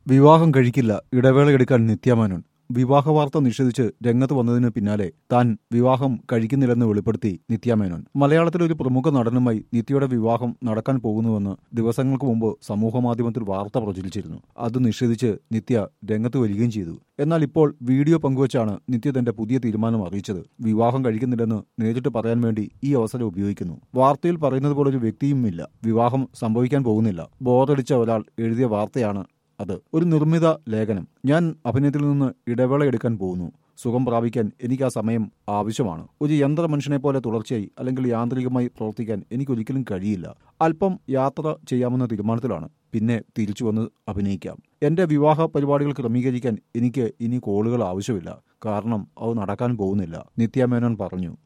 വിവാഹം കഴിക്കില്ല ഇടവേള എടുക്കാൻ നിത്യാമേനോൻ വിവാഹ വാർത്ത നിഷേധിച്ച് രംഗത്ത് വന്നതിന് പിന്നാലെ താൻ വിവാഹം കഴിക്കുന്നില്ലെന്ന് വെളിപ്പെടുത്തി നിത്യാമേനോൻ മലയാളത്തിലെ ഒരു പ്രമുഖ നടനുമായി നിത്യയുടെ വിവാഹം നടക്കാൻ പോകുന്നുവെന്ന് ദിവസങ്ങൾക്ക് മുമ്പ് സമൂഹമാധ്യമത്തിൽ വാർത്ത പ്രചരിച്ചിരുന്നു അത് നിഷേധിച്ച് നിത്യ രംഗത്ത് വരികയും ചെയ്തു എന്നാൽ ഇപ്പോൾ വീഡിയോ പങ്കുവച്ചാണ് നിത്യ തന്റെ പുതിയ തീരുമാനം അറിയിച്ചത് വിവാഹം കഴിക്കുന്നില്ലെന്ന് നേരിട്ട് പറയാൻ വേണ്ടി ഈ അവസരം ഉപയോഗിക്കുന്നു വാർത്തയിൽ പറയുന്നത് പോലെ ഒരു വ്യക്തിയുമില്ല വിവാഹം സംഭവിക്കാൻ പോകുന്നില്ല ബോറടിച്ച ഒരാൾ എഴുതിയ വാർത്തയാണ് അത് ഒരു നിർമ്മിത ലേഖനം ഞാൻ അഭിനയത്തിൽ നിന്ന് ഇടവേള എടുക്കാൻ പോകുന്നു സുഖം പ്രാപിക്കാൻ എനിക്ക് ആ സമയം ആവശ്യമാണ് ഒരു യന്ത്ര മനുഷ്യനെ പോലെ തുടർച്ചയായി അല്ലെങ്കിൽ യാന്ത്രികമായി പ്രവർത്തിക്കാൻ എനിക്കൊരിക്കലും കഴിയില്ല അല്പം യാത്ര ചെയ്യാമെന്ന തീരുമാനത്തിലാണ് പിന്നെ തിരിച്ചു വന്ന് അഭിനയിക്കാം എന്റെ വിവാഹ പരിപാടികൾ ക്രമീകരിക്കാൻ എനിക്ക് ഇനി കോളുകൾ ആവശ്യമില്ല കാരണം അത് നടക്കാൻ പോകുന്നില്ല നിത്യാമേനോൻ പറഞ്ഞു